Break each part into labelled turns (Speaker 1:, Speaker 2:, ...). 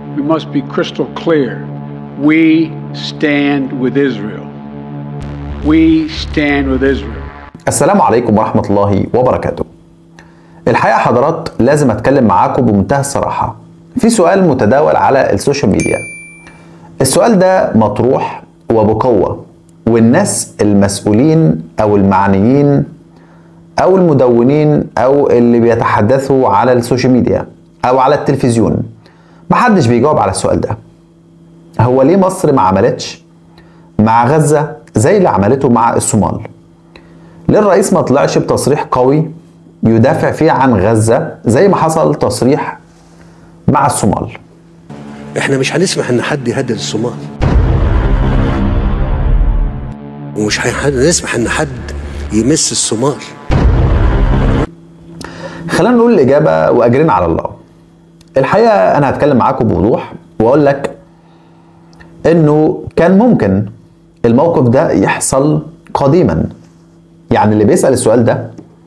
Speaker 1: we must be crystal clear. We stand with Israel. We stand with Israel.
Speaker 2: السلام عليكم ورحمة الله وبركاته الحقيقة حضرات لازم أتكلم معاكم بمنتهى الصراحة في سؤال متداول على السوشيال ميديا السؤال ده مطروح وبقوة والناس المسؤولين أو المعنيين أو المدونين أو اللي بيتحدثوا على السوشيال ميديا أو على التلفزيون محدش بيجاوب على السؤال ده هو ليه مصر ما عملتش مع غزة زي اللي عملته مع الصومال ليه الرئيس ما طلعش بتصريح قوي يدافع فيه عن غزة زي ما حصل تصريح مع الصومال
Speaker 3: احنا مش هنسمح ان حد يهدد الصومال ومش هنسمح ان حد يمس الصومال
Speaker 2: خلينا نقول الإجابة وأجرنا على الله الحقيقة أنا هتكلم معاكم بوضوح وأقول لك إنه كان ممكن الموقف ده يحصل قديما يعني اللي بيسأل السؤال ده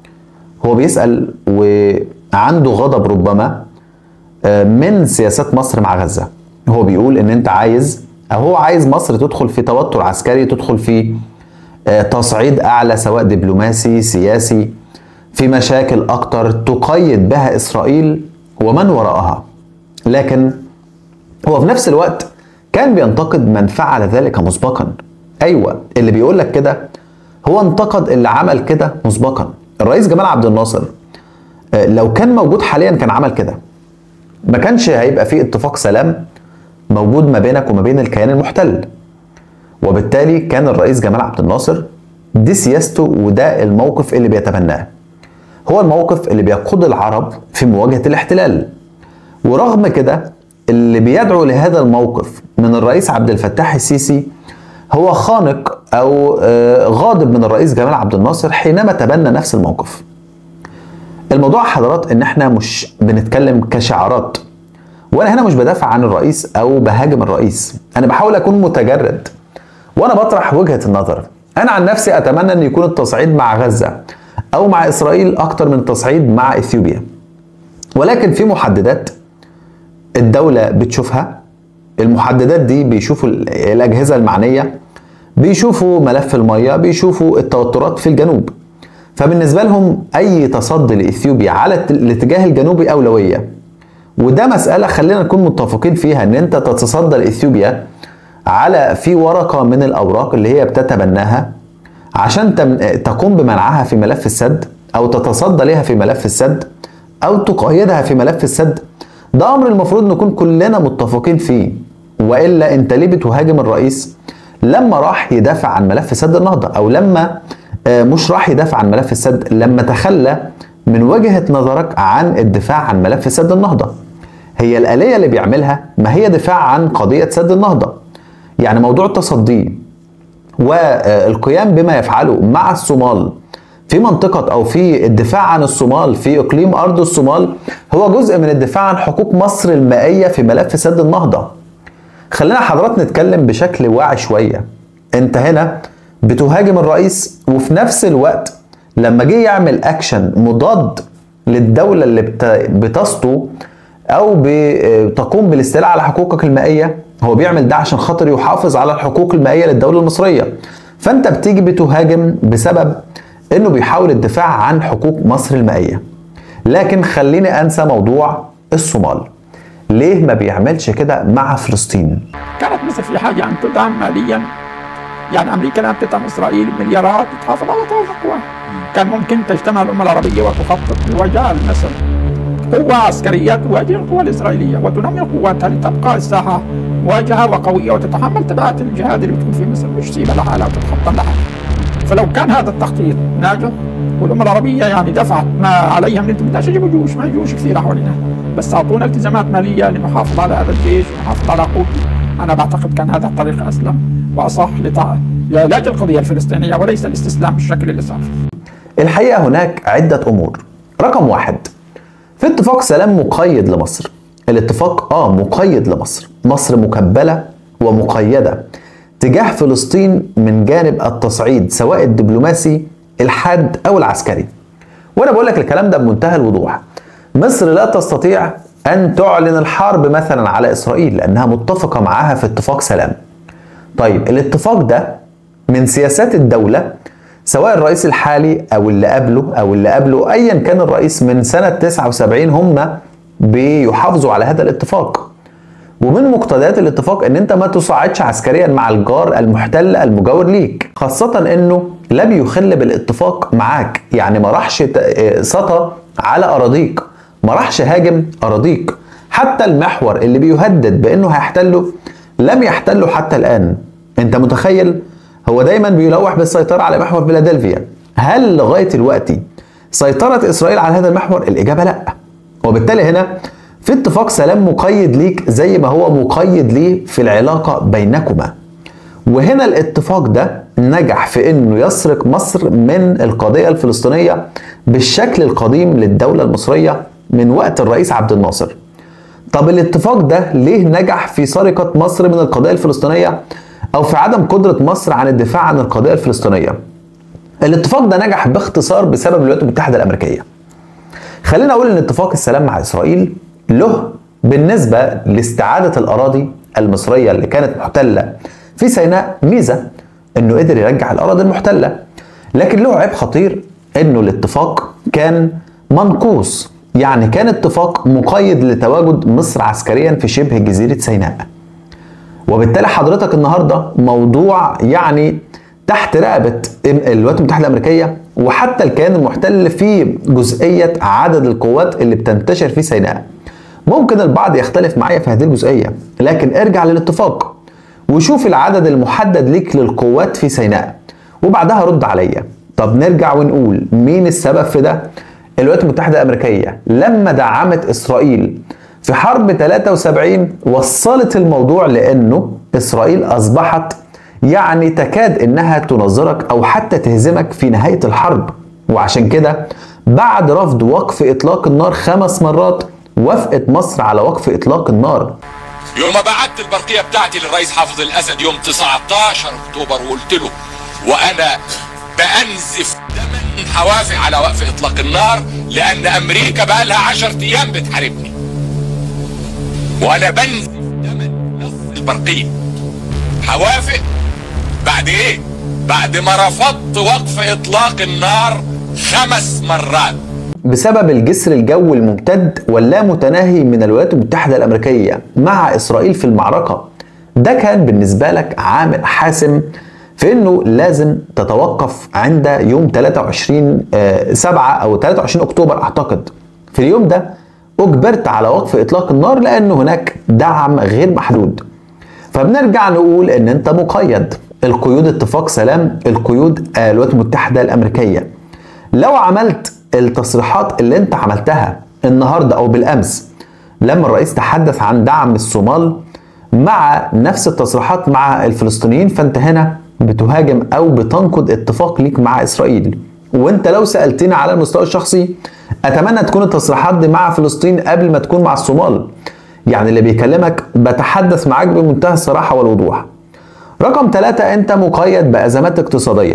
Speaker 2: هو بيسأل وعنده غضب ربما من سياسات مصر مع غزة هو بيقول ان انت عايز او هو عايز مصر تدخل في توتر عسكري تدخل في تصعيد اعلى سواء دبلوماسي سياسي في مشاكل اكتر تقيد بها اسرائيل ومن وراءها لكن هو في نفس الوقت كان بينتقد من فعل ذلك مسبقا ايوه اللي بيقول لك كده هو انتقد اللي عمل كده مسبقا الرئيس جمال عبد الناصر لو كان موجود حاليا كان عمل كده ما كانش هيبقى في اتفاق سلام موجود ما بينك وما بين الكيان المحتل وبالتالي كان الرئيس جمال عبد الناصر دي سياسته وده الموقف اللي بيتبناه هو الموقف اللي بيقود العرب في مواجهة الاحتلال ورغم كده اللي بيدعو لهذا الموقف من الرئيس عبد الفتاح السيسي هو خانق او غاضب من الرئيس جمال عبد الناصر حينما تبنى نفس الموقف الموضوع حضرات ان احنا مش بنتكلم كشعارات وانا هنا مش بدافع عن الرئيس او بهاجم الرئيس انا بحاول اكون متجرد وانا بطرح وجهة النظر انا عن نفسي اتمنى ان يكون التصعيد مع غزة او مع اسرائيل اكتر من التصعيد مع اثيوبيا ولكن في محددات الدولة بتشوفها المحددات دي بيشوفوا الاجهزة المعنية بيشوفوا ملف المية بيشوفوا التوترات في الجنوب فبالنسبة لهم أي تصدي لإثيوبيا على الاتجاه الجنوبي أولوية وده مسألة خلينا نكون متفقين فيها إن أنت تتصدى لإثيوبيا على في ورقة من الأوراق اللي هي بتتبناها عشان تقوم بمنعها في ملف السد أو تتصدى لها في ملف السد أو تقيدها في ملف السد ده أمر المفروض نكون كلنا متفقين فيه وإلا أنت ليه بتهاجم الرئيس لما راح يدافع عن ملف سد النهضة أو لما مش راح يدافع عن ملف السد لما تخلى من وجهة نظرك عن الدفاع عن ملف سد النهضة هي الآلية اللي بيعملها ما هي دفاع عن قضية سد النهضة يعني موضوع التصدي والقيام بما يفعله مع الصومال في منطقة أو في الدفاع عن الصومال في إقليم أرض الصومال هو جزء من الدفاع عن حقوق مصر المائية في ملف سد النهضة خلينا حضرات نتكلم بشكل واعي شوية انت هنا بتهاجم الرئيس وفي نفس الوقت لما جه يعمل اكشن مضاد للدولة اللي بتسطو او بتقوم بالاستيلاء على حقوقك المائية هو بيعمل ده عشان خاطر يحافظ على الحقوق المائية للدولة المصرية فانت بتيجي بتهاجم بسبب انه بيحاول الدفاع عن حقوق مصر المائية لكن خليني انسى موضوع الصومال ليه ما بيعملش كده مع فلسطين
Speaker 4: كانت مصر في حاجة أن تدعم ماليا يعني أمريكا الآن تدعم إسرائيل بمليارات تحافظ على توافق كان ممكن تجتمع الأمة العربية وتخطط لوجه مصر قوة عسكرية تواجه القوى الإسرائيلية وتنمي قواتها لتبقى الساحة واجهة وقوية وتتحمل تبعات الجهاد اللي بتكون في مصر مش سيبة لحالها وتتحطم لها فلو كان هذا التخطيط ناجح والأمة العربية يعني دفعت ما عليها من التزامات يجيبوا جيوش ما جيوش كثيرة حوالينا بس أعطونا التزامات مالية لنحافظ على هذا الجيش ونحافظ على قوته أنا بعتقد كان هذا الطريق أسلم وأصح لعلاج القضية الفلسطينية وليس الاستسلام بالشكل الإسرائيلي
Speaker 2: الحقيقة هناك عدة أمور رقم واحد في اتفاق سلام مقيد لمصر الاتفاق اه مقيد لمصر مصر مكبلة ومقيدة تجاه فلسطين من جانب التصعيد سواء الدبلوماسي الحاد او العسكري وانا بقول لك الكلام ده بمنتهى الوضوح مصر لا تستطيع ان تعلن الحرب مثلا على اسرائيل لانها متفقه معاها في اتفاق سلام طيب الاتفاق ده من سياسات الدوله سواء الرئيس الحالي او اللي قبله او اللي قبله ايا كان الرئيس من سنه 79 هم بيحافظوا على هذا الاتفاق ومن مقتضيات الاتفاق ان انت ما تصعدش عسكريا مع الجار المحتل المجاور ليك خاصة انه لم يخل بالاتفاق معاك يعني ما راحش سطى على اراضيك ما راحش هاجم اراضيك حتى المحور اللي بيهدد بانه هيحتله لم يحتله حتى الان انت متخيل هو دايما بيلوح بالسيطرة على محور فيلادلفيا هل لغاية الوقت سيطرت اسرائيل على هذا المحور الاجابة لا وبالتالي هنا في اتفاق سلام مقيد ليك زي ما هو مقيد ليه في العلاقة بينكما وهنا الاتفاق ده نجح في انه يسرق مصر من القضية الفلسطينية بالشكل القديم للدولة المصرية من وقت الرئيس عبد الناصر طب الاتفاق ده ليه نجح في سرقة مصر من القضية الفلسطينية او في عدم قدرة مصر عن الدفاع عن القضية الفلسطينية الاتفاق ده نجح باختصار بسبب الولايات المتحدة الامريكية خلينا اقول ان اتفاق السلام مع اسرائيل له بالنسبة لاستعادة الأراضي المصرية اللي كانت محتلة في سيناء ميزة إنه قدر يرجع الأراضي المحتلة لكن له عيب خطير إنه الاتفاق كان منقوص يعني كان اتفاق مقيد لتواجد مصر عسكريا في شبه جزيرة سيناء وبالتالي حضرتك النهاردة موضوع يعني تحت رقبة الولايات المتحدة الأمريكية وحتى الكيان المحتل في جزئية عدد القوات اللي بتنتشر في سيناء ممكن البعض يختلف معايا في هذه الجزئية لكن ارجع للاتفاق وشوف العدد المحدد ليك للقوات في سيناء وبعدها رد عليا طب نرجع ونقول مين السبب في ده الولايات المتحدة الأمريكية لما دعمت إسرائيل في حرب 73 وصلت الموضوع لأنه إسرائيل أصبحت يعني تكاد إنها تنظرك أو حتى تهزمك في نهاية الحرب وعشان كده بعد رفض وقف إطلاق النار خمس مرات وافقت مصر على وقف اطلاق النار
Speaker 5: يوم ما بعت البرقيه بتاعتي للرئيس حافظ الاسد يوم 19 اكتوبر وقلت له وانا بانزف دما حوافق على وقف اطلاق النار لان امريكا بقى لها 10 ايام بتحاربني وانا بنزف دما نص البرقيه حوافق بعد ايه بعد ما رفضت وقف اطلاق النار خمس مرات
Speaker 2: بسبب الجسر الجوي الممتد واللامتناهي من الولايات المتحدة الأمريكية مع إسرائيل في المعركة ده كان بالنسبة لك عامل حاسم في انه لازم تتوقف عند يوم 23 7 او 23 اكتوبر اعتقد في اليوم ده اجبرت على وقف اطلاق النار لان هناك دعم غير محدود فبنرجع نقول ان انت مقيد القيود اتفاق سلام القيود الولايات المتحدة الامريكية لو عملت التصريحات اللي انت عملتها النهارده او بالامس لما الرئيس تحدث عن دعم الصومال مع نفس التصريحات مع الفلسطينيين فانت هنا بتهاجم او بتنقض اتفاق ليك مع اسرائيل وانت لو سالتني على المستوى الشخصي اتمنى تكون التصريحات دي مع فلسطين قبل ما تكون مع الصومال يعني اللي بيكلمك بتحدث معاك بمنتهى الصراحه والوضوح رقم ثلاثة انت مقيد بازمات اقتصاديه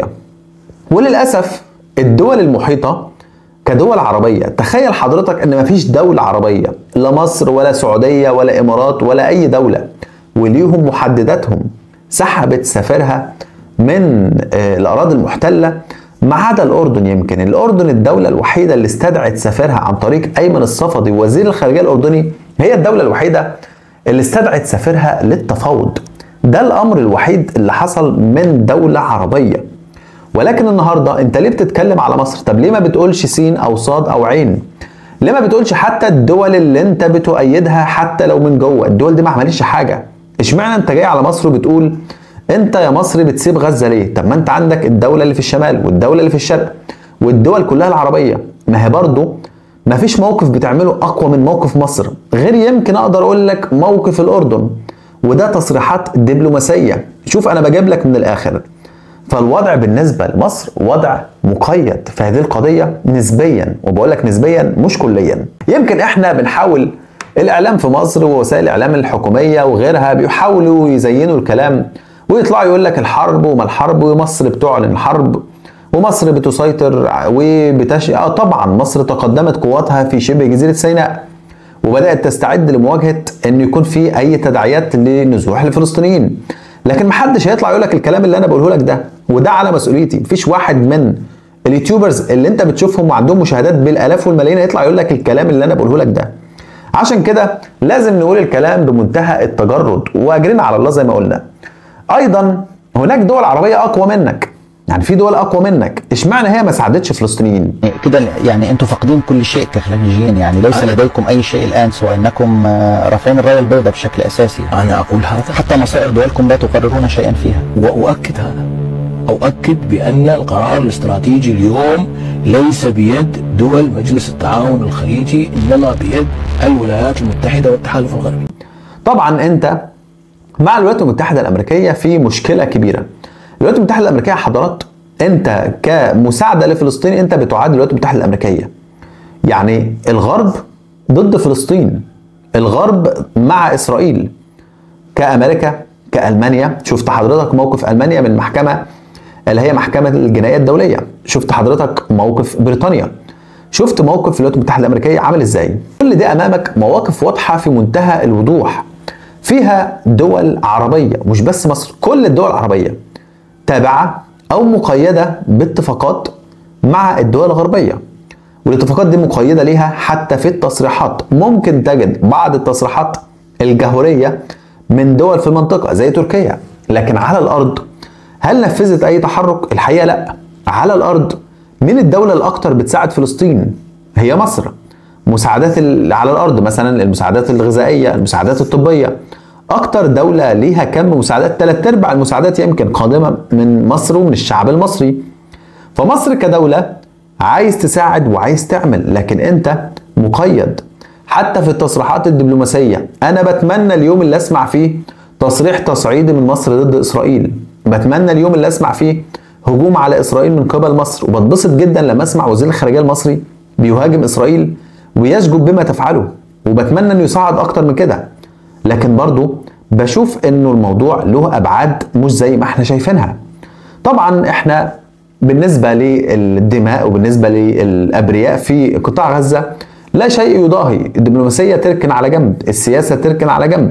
Speaker 2: وللاسف الدول المحيطه كدول عربية تخيل حضرتك ان مفيش دولة عربية لا مصر ولا سعودية ولا امارات ولا اي دولة وليهم محدداتهم سحبت سفيرها من الاراضي المحتلة ما عدا الاردن يمكن الاردن الدولة الوحيدة اللي استدعت سفيرها عن طريق ايمن الصفدي وزير الخارجية الاردني هي الدولة الوحيدة اللي استدعت سفيرها للتفاوض ده الامر الوحيد اللي حصل من دولة عربية ولكن النهارده انت ليه بتتكلم على مصر؟ طب ليه ما بتقولش سين او صاد او عين؟ ليه ما بتقولش حتى الدول اللي انت بتؤيدها حتى لو من جوه؟ الدول دي ما عملتش حاجه. اشمعنى انت جاي على مصر وبتقول انت يا مصري بتسيب غزه ليه؟ طب ما انت عندك الدوله اللي في الشمال والدوله اللي في الشرق والدول كلها العربيه ما هي برضه ما فيش موقف بتعمله اقوى من موقف مصر غير يمكن اقدر اقول لك موقف الاردن وده تصريحات دبلوماسيه شوف انا بجيب لك من الاخر فالوضع بالنسبه لمصر وضع مقيد في هذه القضيه نسبيا وبقول لك نسبيا مش كليا يمكن احنا بنحاول الاعلام في مصر ووسائل الاعلام الحكوميه وغيرها بيحاولوا يزينوا الكلام ويطلعوا يقول لك الحرب وما الحرب ومصر بتعلن الحرب ومصر بتسيطر وبتش اه طبعا مصر تقدمت قواتها في شبه جزيره سيناء وبدات تستعد لمواجهه ان يكون في اي تداعيات لنزوح الفلسطينيين لكن محدش هيطلع يقول لك الكلام اللي انا بقوله لك ده وده على مسؤوليتي مفيش واحد من اليوتيوبرز اللي انت بتشوفهم وعندهم مشاهدات بالالاف والملايين هيطلع يقول لك الكلام اللي انا بقوله لك ده عشان كده لازم نقول الكلام بمنتهى التجرد واجرنا على الله زي ما قلنا ايضا هناك دول عربيه اقوى منك يعني في دول اقوى منك اشمعنى هي ما ساعدتش فلسطينيين
Speaker 6: كده يعني انتم فاقدين كل شيء كخليجيين يعني ليس لديكم اي شيء الان سوى انكم آه، رافعين الرايه البيضاء بشكل اساسي
Speaker 7: أنا أقول هذا
Speaker 6: حتى مصائر دولكم لا تقررون شيئا فيها
Speaker 7: وأؤكد هذا أؤكد بأن القرار الاستراتيجي اليوم ليس بيد دول مجلس التعاون الخليجي إنما بيد الولايات المتحدة والتحالف الغربي
Speaker 2: طبعا انت مع الولايات المتحده الامريكيه في مشكله كبيره الولايات المتحده الامريكيه حضرات انت كمساعده لفلسطين انت بتعادل الولايات المتحده الامريكيه يعني الغرب ضد فلسطين الغرب مع اسرائيل كامريكا كالمانيا شفت حضرتك موقف المانيا من المحكمه اللي هي محكمه الجنايه الدوليه شفت حضرتك موقف بريطانيا شفت موقف الولايات المتحده الامريكيه عامل ازاي كل ده امامك مواقف واضحه في منتهى الوضوح فيها دول عربيه مش بس مصر كل الدول العربيه تابعه او مقيده باتفاقات مع الدول الغربيه والاتفاقات دي مقيده ليها حتى في التصريحات ممكن تجد بعض التصريحات الجهوريه من دول في المنطقه زي تركيا لكن على الارض هل نفذت اي تحرك الحقيقه لا على الارض مين الدوله الاكثر بتساعد فلسطين هي مصر مساعدات ال- على الارض مثلا المساعدات الغذائيه المساعدات الطبيه اكتر دوله ليها كم مساعدات ثلاث ارباع المساعدات يمكن قادمه من مصر ومن الشعب المصري فمصر كدولة عايز تساعد وعايز تعمل لكن انت مقيد حتى في التصريحات الدبلوماسية انا بتمنى اليوم اللي اسمع فيه تصريح تصعيدي من مصر ضد اسرائيل بتمنى اليوم اللي اسمع فيه هجوم على اسرائيل من قبل مصر وبتبسط جدا لما اسمع وزير الخارجية المصري بيهاجم اسرائيل ويشجب بما تفعله وبتمنى انه يصعد اكتر من كده لكن برضو بشوف انه الموضوع له ابعاد مش زي ما احنا شايفينها طبعا احنا بالنسبة للدماء وبالنسبة للأبرياء في قطاع غزة لا شيء يضاهي الدبلوماسية تركن على جنب السياسة تركن على جنب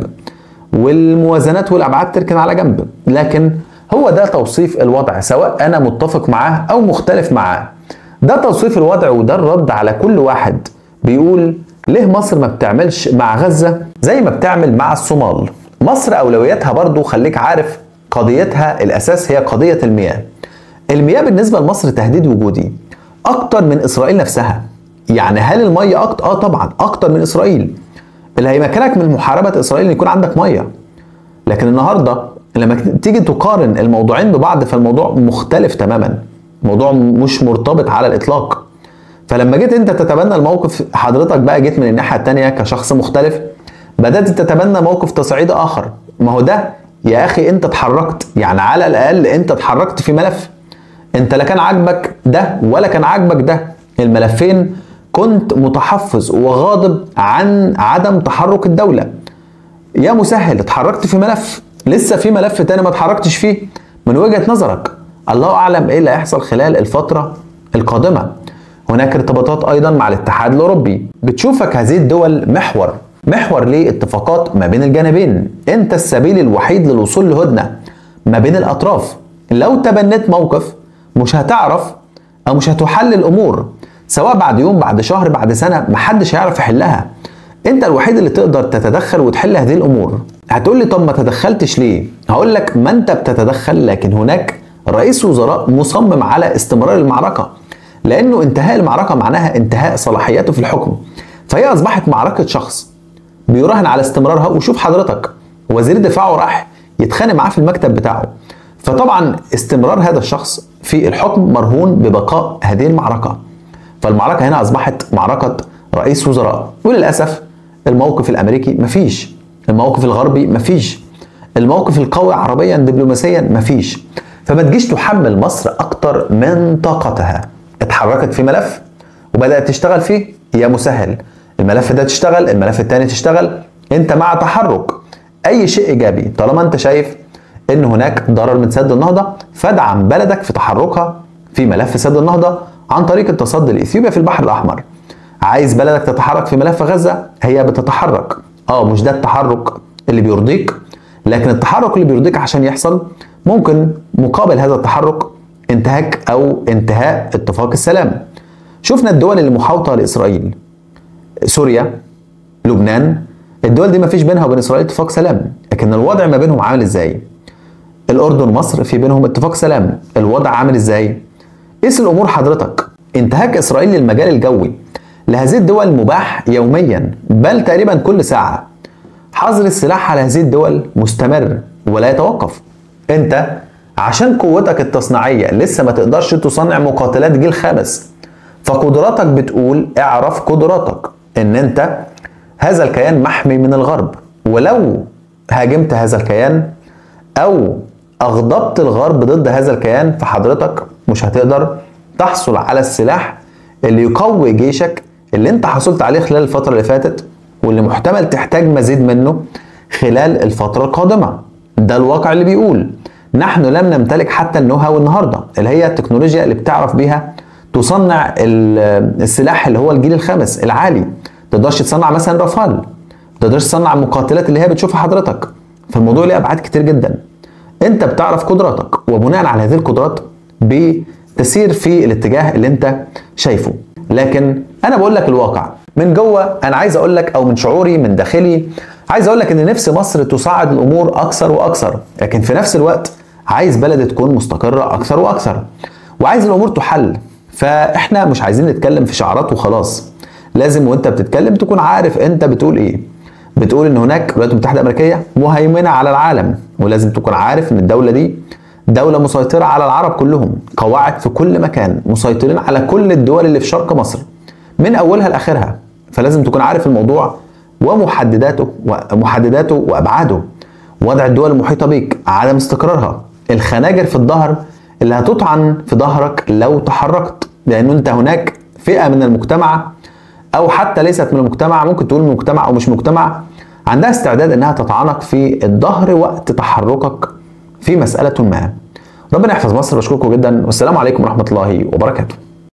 Speaker 2: والموازنات والأبعاد تركن على جنب لكن هو ده توصيف الوضع سواء أنا متفق معاه أو مختلف معاه ده توصيف الوضع وده الرد على كل واحد بيقول ليه مصر ما بتعملش مع غزة زي ما بتعمل مع الصومال مصر أولوياتها برضو خليك عارف قضيتها الأساس هي قضية المياه المياه بالنسبة لمصر تهديد وجودي أكتر من إسرائيل نفسها يعني هل المية أكتر؟ آه طبعا أكتر من إسرائيل اللي هيمكنك من محاربة إسرائيل إن يكون عندك مية لكن النهاردة لما تيجي تقارن الموضوعين ببعض فالموضوع مختلف تماما الموضوع مش مرتبط على الإطلاق فلما جيت انت تتبنى الموقف حضرتك بقى جيت من الناحيه التانيه كشخص مختلف بدات تتبنى موقف تصعيدي اخر ما هو ده يا اخي انت اتحركت يعني على الاقل انت اتحركت في ملف انت لا كان عاجبك ده ولا كان عاجبك ده الملفين كنت متحفظ وغاضب عن عدم تحرك الدوله يا مسهل اتحركت في ملف لسه في ملف تاني ما اتحركتش فيه من وجهه نظرك الله اعلم ايه اللي هيحصل خلال الفتره القادمه هناك ارتباطات ايضا مع الاتحاد الاوروبي بتشوفك هذه الدول محور محور لاتفاقات ما بين الجانبين انت السبيل الوحيد للوصول لهدنه ما بين الاطراف لو تبنيت موقف مش هتعرف او مش هتحل الامور سواء بعد يوم بعد شهر بعد سنه محدش هيعرف يحلها انت الوحيد اللي تقدر تتدخل وتحل هذه الامور هتقول لي طب ما تدخلتش ليه هقول لك ما انت بتتدخل لكن هناك رئيس وزراء مصمم على استمرار المعركه لانه انتهاء المعركه معناها انتهاء صلاحياته في الحكم فهي اصبحت معركه شخص بيراهن على استمرارها وشوف حضرتك وزير دفاعه راح يتخانق معاه في المكتب بتاعه فطبعا استمرار هذا الشخص في الحكم مرهون ببقاء هذه المعركه فالمعركه هنا اصبحت معركه رئيس وزراء وللاسف الموقف الامريكي مفيش الموقف الغربي مفيش الموقف القوي عربيا دبلوماسيا مفيش فما تجيش تحمل مصر اكتر من طاقتها اتحركت في ملف وبدات تشتغل فيه يا مسهل الملف ده تشتغل الملف التاني تشتغل انت مع تحرك اي شيء ايجابي طالما انت شايف ان هناك ضرر من سد النهضه فادعم بلدك في تحركها في ملف سد النهضه عن طريق التصدي لاثيوبيا في البحر الاحمر عايز بلدك تتحرك في ملف غزه هي بتتحرك اه مش ده التحرك اللي بيرضيك لكن التحرك اللي بيرضيك عشان يحصل ممكن مقابل هذا التحرك انتهاك او انتهاء اتفاق السلام شفنا الدول اللي محاوطه لاسرائيل سوريا لبنان الدول دي ما فيش بينها وبين اسرائيل اتفاق سلام لكن الوضع ما بينهم عامل ازاي الاردن ومصر في بينهم اتفاق سلام الوضع عامل ازاي قيس الامور حضرتك انتهاك اسرائيل للمجال الجوي لهذه الدول مباح يوميا بل تقريبا كل ساعه حظر السلاح على هذه الدول مستمر ولا يتوقف انت عشان قوتك التصنيعيه لسه ما تقدرش تصنع مقاتلات جيل خامس فقدراتك بتقول اعرف قدراتك ان انت هذا الكيان محمي من الغرب ولو هاجمت هذا الكيان او اغضبت الغرب ضد هذا الكيان فحضرتك مش هتقدر تحصل على السلاح اللي يقوي جيشك اللي انت حصلت عليه خلال الفترة اللي فاتت واللي محتمل تحتاج مزيد منه خلال الفترة القادمة ده الواقع اللي بيقول نحن لم نمتلك حتى النو هاو النهارده اللي هي التكنولوجيا اللي بتعرف بيها تصنع ال- السلاح اللي هو الجيل الخامس العالي تقدرش تصنع مثلا رافال ما تقدرش تصنع المقاتلات اللي هي بتشوفها حضرتك فالموضوع ليه ابعاد كتير جدا انت بتعرف قدراتك وبناء على هذه القدرات بتسير في الاتجاه اللي انت شايفه لكن انا بقول لك الواقع من جوه انا عايز اقول لك او من شعوري من داخلي عايز اقول لك ان نفس مصر تصعد الامور اكثر واكثر لكن في نفس الوقت عايز بلد تكون مستقره اكثر واكثر وعايز الامور تحل فاحنا مش عايزين نتكلم في شعارات وخلاص لازم وانت بتتكلم تكون عارف انت بتقول ايه بتقول ان هناك الولايات المتحده الامريكيه مهيمنه على العالم ولازم تكون عارف ان الدوله دي دوله مسيطره على العرب كلهم قواعد في كل مكان مسيطرين على كل الدول اللي في شرق مصر من اولها لاخرها فلازم تكون عارف الموضوع ومحدداته ومحدداته وابعاده وضع الدول المحيطه بيك عدم استقرارها الخناجر في الظهر اللي هتطعن في ظهرك لو تحركت لان انت هناك فئه من المجتمع او حتى ليست من المجتمع ممكن تقول من مجتمع او مش مجتمع عندها استعداد انها تطعنك في الظهر وقت تحركك في مساله ما ربنا يحفظ مصر بشكركم جدا والسلام عليكم ورحمه الله وبركاته